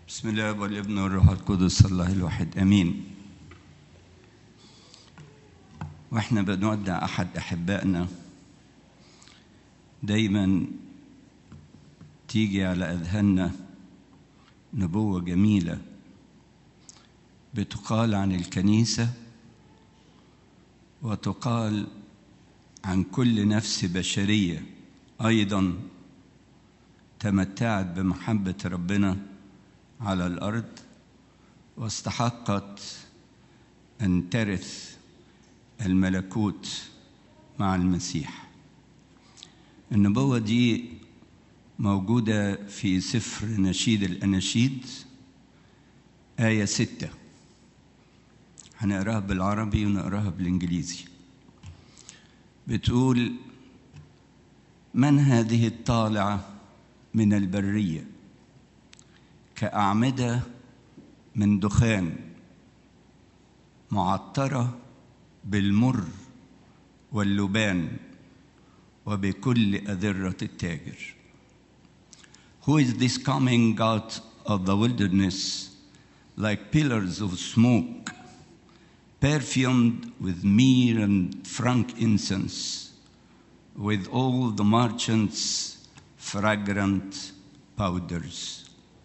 بسم الله والابن والروح القدس الله الواحد امين واحنا بنودع احد احبائنا دايما تيجي على اذهاننا نبوه جميله بتقال عن الكنيسه وتقال عن كل نفس بشريه ايضا تمتعت بمحبه ربنا على الارض واستحقت ان ترث الملكوت مع المسيح النبوه دي موجوده في سفر نشيد الاناشيد ايه سته هنقراها بالعربي ونقراها بالانجليزي بتقول من هذه الطالعه من البريه كأعمدة من دخان معطرة بالمر واللبان وبكل أذرة التاجر. Who is this coming out of the wilderness like pillars of smoke, perfumed with myrrh and frankincense, with all the merchants' fragrant powders?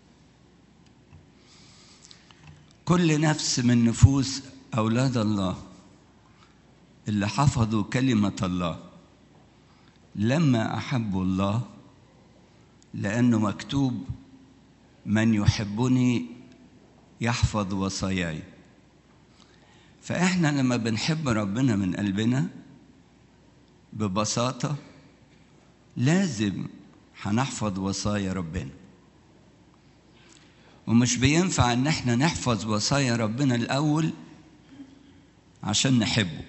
كل نفس من نفوس اولاد الله اللي حفظوا كلمه الله لما احبوا الله لانه مكتوب من يحبني يحفظ وصاياي فاحنا لما بنحب ربنا من قلبنا ببساطه لازم هنحفظ وصايا ربنا ومش بينفع ان احنا نحفظ وصايا ربنا الاول عشان نحبه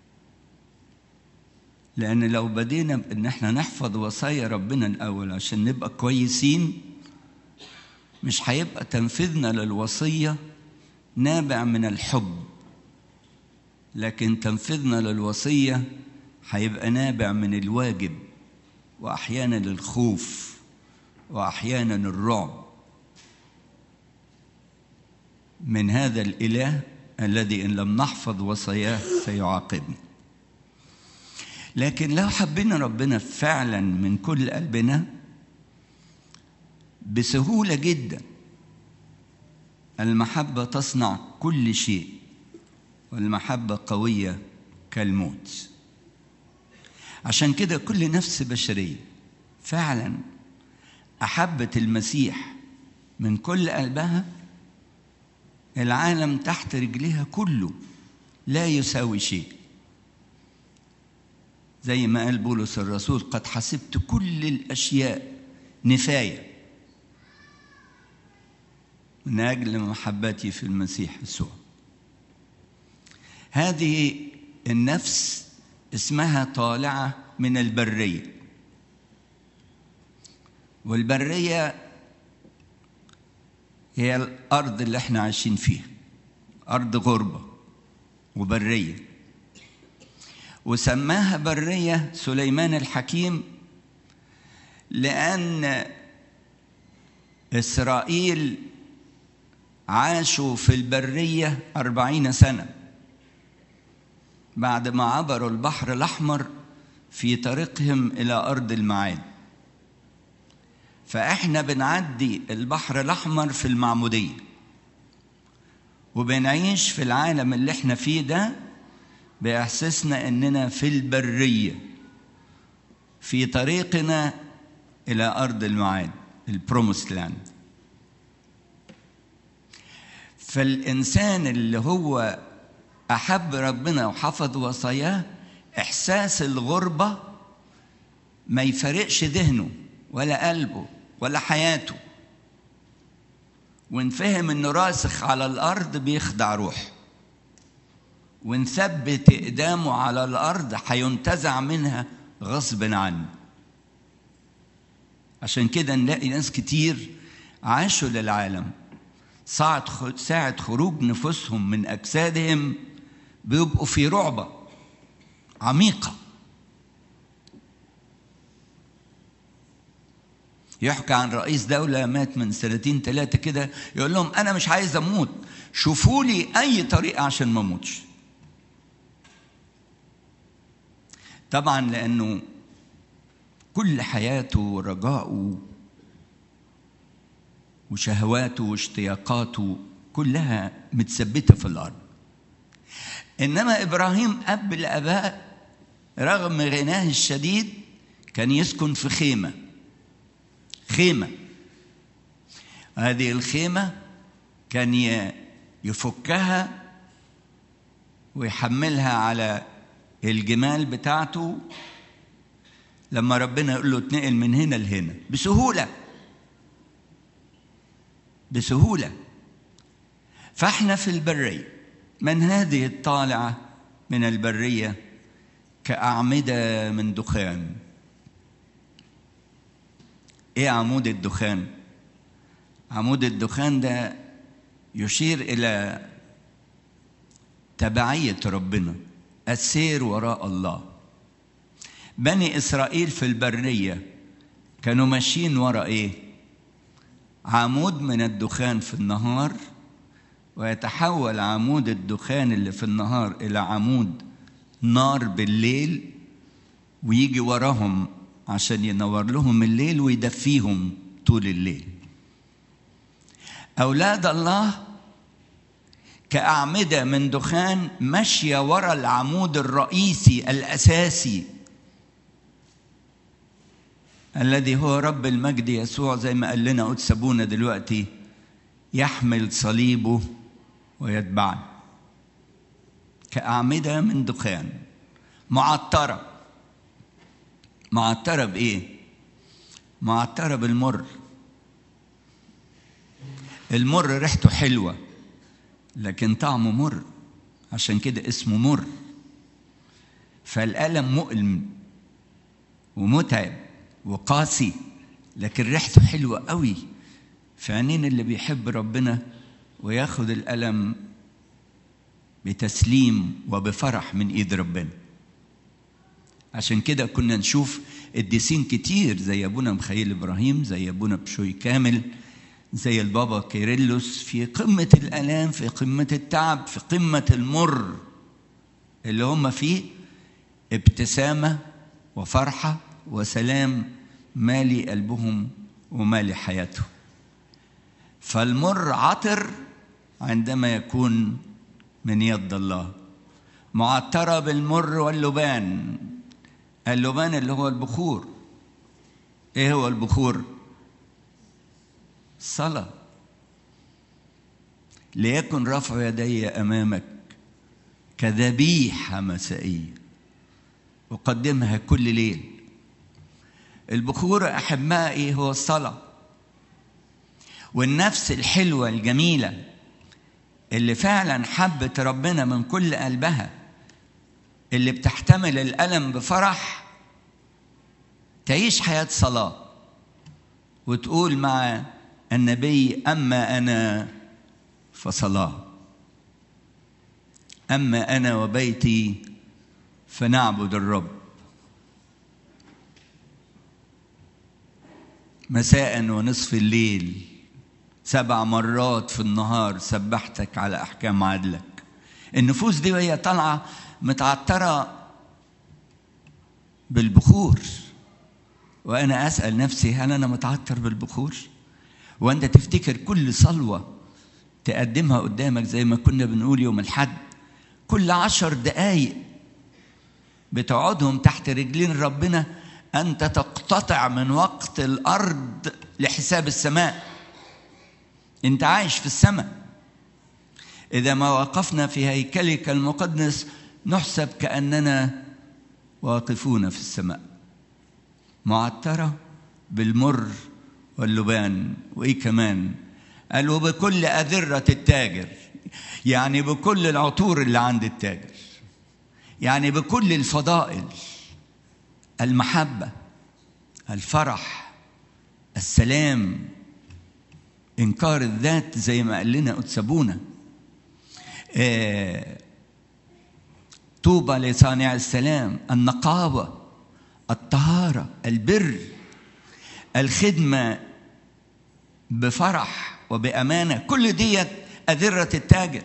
لان لو بدينا ان احنا نحفظ وصايا ربنا الاول عشان نبقى كويسين مش هيبقى تنفيذنا للوصيه نابع من الحب لكن تنفيذنا للوصيه هيبقى نابع من الواجب واحيانا الخوف واحيانا الرعب من هذا الاله الذي ان لم نحفظ وصاياه سيعاقبنا لكن لو حبينا ربنا فعلا من كل قلبنا بسهوله جدا المحبه تصنع كل شيء والمحبه قويه كالموت عشان كده كل نفس بشريه فعلا احبت المسيح من كل قلبها العالم تحت رجلها كله لا يساوي شيء زي ما قال بولس الرسول قد حسبت كل الاشياء نفايه من اجل محبتي في المسيح يسوع هذه النفس اسمها طالعه من البريه والبريه هي الارض اللي احنا عايشين فيها ارض غربه وبريه وسماها بريه سليمان الحكيم لان اسرائيل عاشوا في البريه أربعين سنه بعد ما عبروا البحر الاحمر في طريقهم الى ارض المعاد فاحنا بنعدي البحر الاحمر في المعموديه وبنعيش في العالم اللي احنا فيه ده باحساسنا اننا في البريه في طريقنا الى ارض المعاد البروموس لاند فالانسان اللي هو احب ربنا وحفظ وصاياه احساس الغربه ما يفارقش ذهنه ولا قلبه ولا حياته وان فهم انه راسخ على الارض بيخدع روحه وان ثبت اقدامه على الارض هينتزع منها غصب عنه عشان كده نلاقي ناس كتير عاشوا للعالم ساعة ساعة خروج نفوسهم من أجسادهم بيبقوا في رعبة عميقة يحكى عن رئيس دولة مات من سنتين ثلاثة كده يقول لهم أنا مش عايز أموت شوفوا لي أي طريقة عشان ما أموتش طبعا لأنه كل حياته ورجاؤه وشهواته واشتياقاته كلها متثبتة في الأرض إنما إبراهيم أب الآباء رغم غناه الشديد كان يسكن في خيمة خيمة هذه الخيمة كان يفكها ويحملها على الجمال بتاعته لما ربنا يقول له اتنقل من هنا لهنا بسهولة بسهولة فاحنا في البرية من هذه الطالعة من البرية كأعمدة من دخان ايه عمود الدخان عمود الدخان ده يشير الى تبعيه ربنا السير وراء الله بني اسرائيل في البريه كانوا ماشيين وراء ايه عمود من الدخان في النهار ويتحول عمود الدخان اللي في النهار الى عمود نار بالليل ويجي وراهم عشان ينور لهم الليل ويدفيهم طول الليل أولاد الله كأعمدة من دخان ماشية ورا العمود الرئيسي الأساسي الذي هو رب المجد يسوع زي ما قال لنا قدس أبونا دلوقتي يحمل صليبه ويتبعنا كأعمدة من دخان معطرة معطرة بإيه؟ معطرة بالمر المر ريحته حلوة لكن طعمه مر عشان كده اسمه مر فالألم مؤلم ومتعب وقاسي لكن ريحته حلوة قوي في عينين اللي بيحب ربنا وياخد الألم بتسليم وبفرح من ايد ربنا عشان كده كنا نشوف قديسين كتير زي ابونا مخيل ابراهيم زي ابونا بشوي كامل زي البابا كيرلس في قمة الآلام في قمة التعب في قمة المر اللي هم فيه ابتسامة وفرحة وسلام مالي قلبهم ومالي حياتهم فالمر عطر عندما يكون من يد الله معطرة بالمر واللبان اللبان اللي هو البخور ايه هو البخور صلاة ليكن رفع يدي أمامك كذبيحة مسائية أقدمها كل ليل البخور أحبائي هو الصلاة والنفس الحلوة الجميلة اللي فعلا حبت ربنا من كل قلبها اللي بتحتمل الألم بفرح تعيش حياة صلاة وتقول مع النبي أما أنا فصلاة أما أنا وبيتي فنعبد الرب مساء ونصف الليل سبع مرات في النهار سبحتك على أحكام عدلك النفوس دي وهي طالعة متعطرة بالبخور وأنا أسأل نفسي هل أنا متعطر بالبخور؟ وأنت تفتكر كل صلوة تقدمها قدامك زي ما كنا بنقول يوم الحد كل عشر دقايق بتقعدهم تحت رجلين ربنا أنت تقتطع من وقت الأرض لحساب السماء أنت عايش في السماء إذا ما وقفنا في هيكلك المقدس نحسب كأننا واقفون في السماء معطرة بالمر واللبان وإيه كمان قال وبكل أذرة التاجر يعني بكل العطور اللي عند التاجر يعني بكل الفضائل المحبة الفرح السلام إنكار الذات زي ما قال لنا أتسبونا آه طوبى لصانع السلام النقاوة الطهارة البر الخدمة بفرح وبأمانة كل دي أذرة التاجر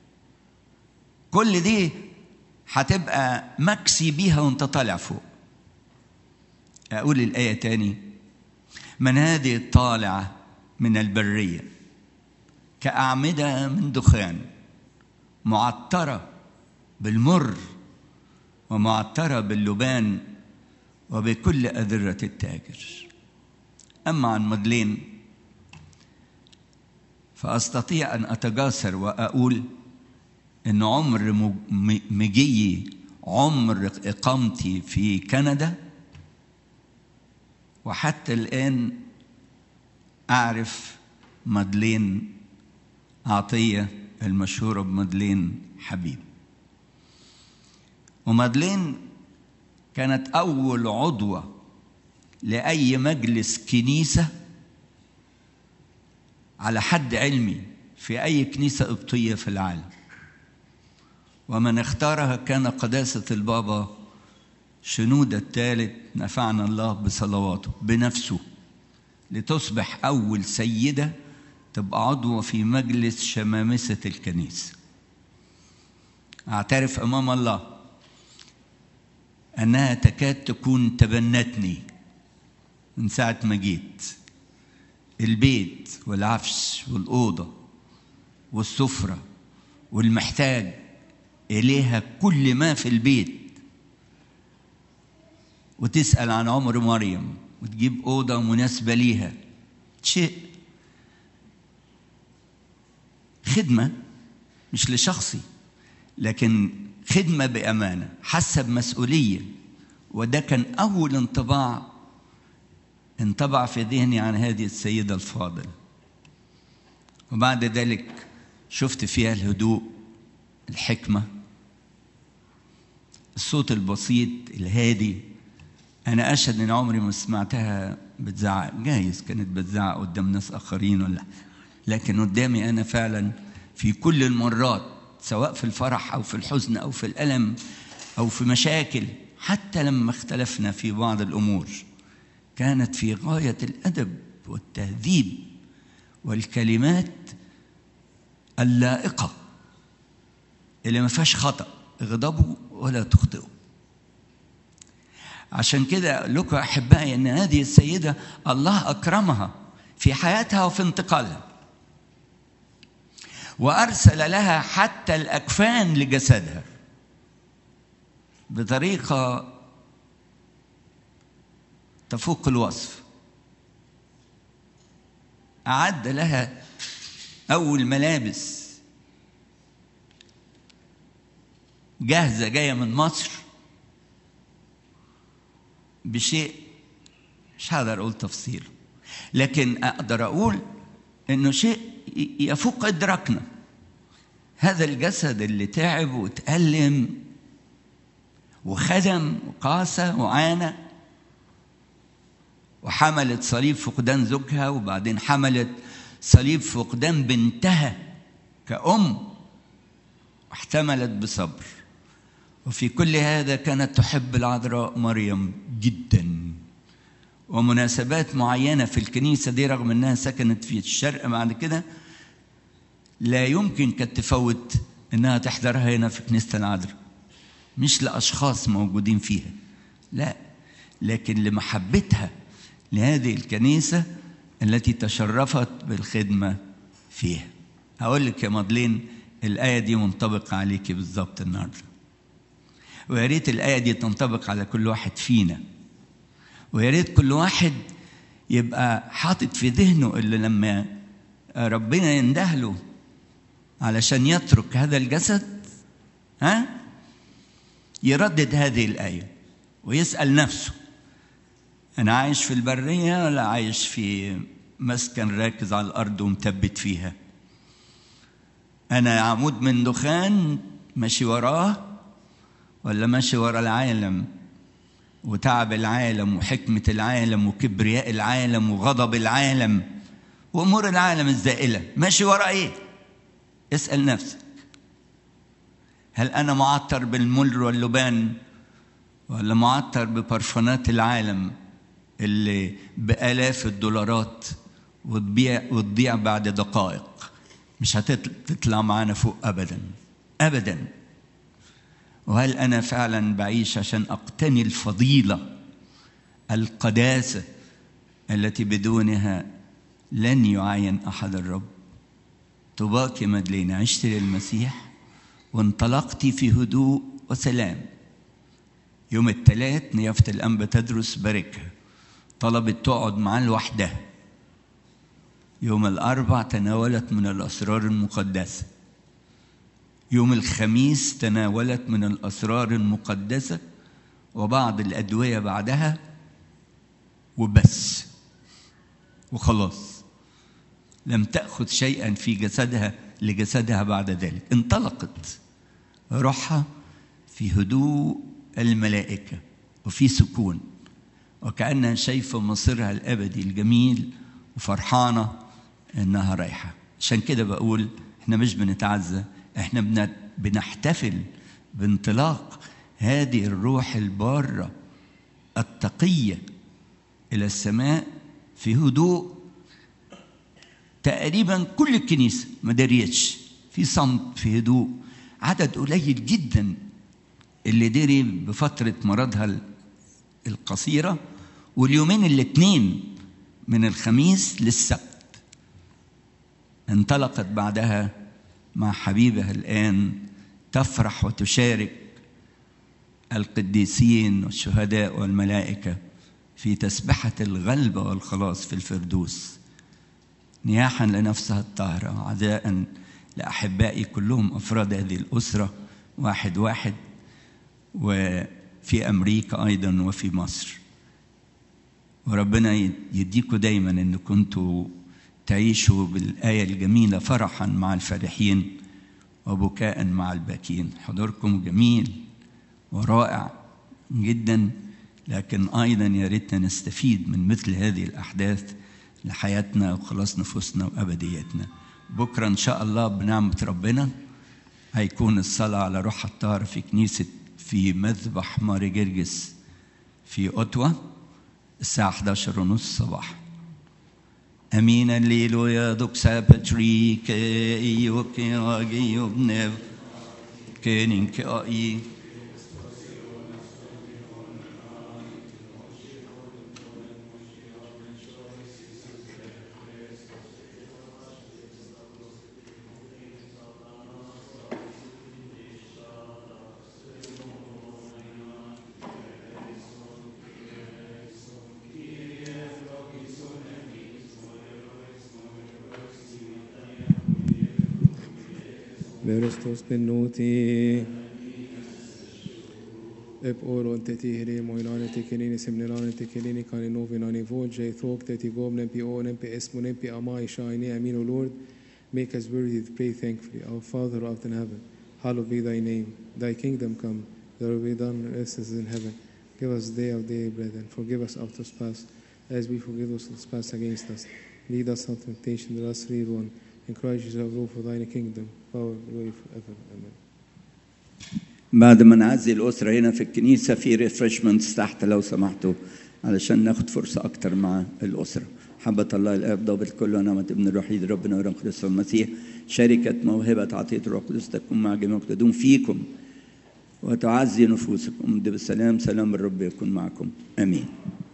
كل دي هتبقى مكسي بيها وانت طالع فوق أقول الآية تاني من هذه الطالعة من البرية كأعمدة من دخان معطرة بالمر ومعطرة باللبان وبكل أذرة التاجر أما عن مدلين فأستطيع أن أتجاسر وأقول إن عمر مجيي عمر إقامتي في كندا وحتى الآن أعرف مدلين عطية المشهورة بمدلين حبيب ومدلين كانت أول عضوة لأي مجلس كنيسة على حد علمي في أي كنيسة قبطية في العالم ومن اختارها كان قداسة البابا شنودة الثالث نفعنا الله بصلواته بنفسه لتصبح أول سيدة تبقى عضوة في مجلس شمامسة الكنيسة أعترف أمام الله أنها تكاد تكون تبنتني من ساعة ما جيت البيت والعفش والأوضة والسفرة والمحتاج إليها كل ما في البيت وتسأل عن عمر مريم وتجيب أوضة مناسبة ليها شيء خدمة مش لشخصي لكن خدمة بأمانة حاسة بمسؤولية وده كان أول انطباع انطبع في ذهني عن هذه السيدة الفاضلة وبعد ذلك شفت فيها الهدوء الحكمة الصوت البسيط الهادي أنا أشهد إن عمري ما سمعتها بتزعق جايز كانت بتزعق قدام ناس آخرين ولا لكن قدامي أنا فعلا في كل المرات سواء في الفرح أو في الحزن أو في الألم أو في مشاكل حتى لما اختلفنا في بعض الأمور كانت في غاية الأدب والتهذيب والكلمات اللائقة اللي ما فيهاش خطأ اغضبوا ولا تخطئوا عشان كده أقول لكم أحبائي أن هذه السيدة الله أكرمها في حياتها وفي انتقالها وأرسل لها حتى الأكفان لجسدها بطريقة تفوق الوصف أعد لها أول ملابس جاهزة جاية من مصر بشيء مش هقدر أقول تفصيل لكن أقدر أقول إنه شيء يفوق إدراكنا هذا الجسد اللي تعب وتألم وخدم وقاسى وعانى وحملت صليب فقدان زوجها وبعدين حملت صليب فقدان بنتها كأم واحتملت بصبر وفي كل هذا كانت تحب العذراء مريم جدا ومناسبات معينة في الكنيسة دي رغم أنها سكنت في الشرق بعد كده لا يمكن كانت تفوت أنها تحضرها هنا في كنيسة العذراء مش لأشخاص موجودين فيها لا لكن لمحبتها لهذه الكنيسة التي تشرفت بالخدمة فيها هقول لك يا مضلين الآية دي منطبقة عليكي بالظبط النهارده ويا ريت الآية دي تنطبق على كل واحد فينا ويا ريت كل واحد يبقى حاطط في ذهنه اللي لما ربنا يندهله علشان يترك هذا الجسد ها يردد هذه الآية ويسأل نفسه أنا عايش في البرية ولا عايش في مسكن راكز على الأرض ومثبت فيها أنا عمود من دخان ماشي وراه ولا ماشي ورا العالم وتعب العالم وحكمة العالم وكبرياء العالم وغضب العالم وأمور العالم الزائلة ماشي ورا إيه؟ اسأل نفسك هل أنا معطر بالمر واللبان ولا معطر ببرفانات العالم اللي بآلاف الدولارات وتبيع وتضيع بعد دقائق مش هتطلع معانا فوق أبدا أبدا وهل أنا فعلا بعيش عشان أقتني الفضيلة القداسة التي بدونها لن يعاين أحد الرب طباك مدلين عشت للمسيح وانطلقت في هدوء وسلام يوم الثلاث نيافة الأنبا تدرس باركها طلبت تقعد معاه لوحدها يوم الأربع تناولت من الأسرار المقدسة يوم الخميس تناولت من الأسرار المقدسة وبعض الأدوية بعدها وبس وخلاص لم تأخذ شيئا في جسدها لجسدها بعد ذلك انطلقت روحها في هدوء الملائكة وفي سكون وكأنها شايفة مصيرها الأبدي الجميل وفرحانة إنها رايحة عشان كده بقول إحنا مش بنتعزى إحنا بنحتفل بانطلاق هذه الروح البارة التقية إلى السماء في هدوء تقريبا كل الكنيسة ما دريتش في صمت في هدوء عدد قليل جدا اللي دري بفترة مرضها القصيرة واليومين الاثنين من الخميس للسبت انطلقت بعدها مع حبيبها الآن تفرح وتشارك القديسين والشهداء والملائكة في تسبحة الغلبة والخلاص في الفردوس نياحا لنفسها الطاهرة وعزاء لأحبائي كلهم أفراد هذه الأسرة واحد واحد وفي أمريكا أيضا وفي مصر وربنا يديكوا دايما ان كنتوا تعيشوا بالآية الجميلة فرحا مع الفرحين وبكاء مع الباكين حضوركم جميل ورائع جدا لكن أيضا يا ريتنا نستفيد من مثل هذه الأحداث لحياتنا وخلاص نفوسنا وأبديتنا بكرة إن شاء الله بنعمة ربنا هيكون الصلاة على روح الطاهر في كنيسة في مذبح ماري جرجس في أوتوا الساعة 11 ونص صباحا أمين الليلويا دوكسا باتريك إيوكي أجي ابنف كينينك أي Christus benoti. Ep oro te ti here moilane te kenini semnelane te kenini kani novi nani voje thok te ti gom nempi o nempi esmo nempi amai shaini amino Lord. Make us worthy to pray thankfully. Our Father who art in heaven, hallowed be thy name. Thy kingdom come, thy will be done on earth as in heaven. Give us day our daily bread and forgive us our trespass as we forgive those who trespass against us. Lead us not into temptation, but us free one. And Christ Jesus our rule for thine kingdom, power, and glory forever. Amen. بعد ما نعزي الأسرة هنا في الكنيسة في ريفرشمنتس تحت لو سمحتوا علشان ناخد فرصة أكتر مع الأسرة حبة الله الآب ضابط كل ونعمة ابن الوحيد ربنا ورب قدس المسيح شركة موهبة عطية الروح القدس تكون مع جميع تدوم فيكم وتعزي نفوسكم بالسلام سلام الرب يكون معكم آمين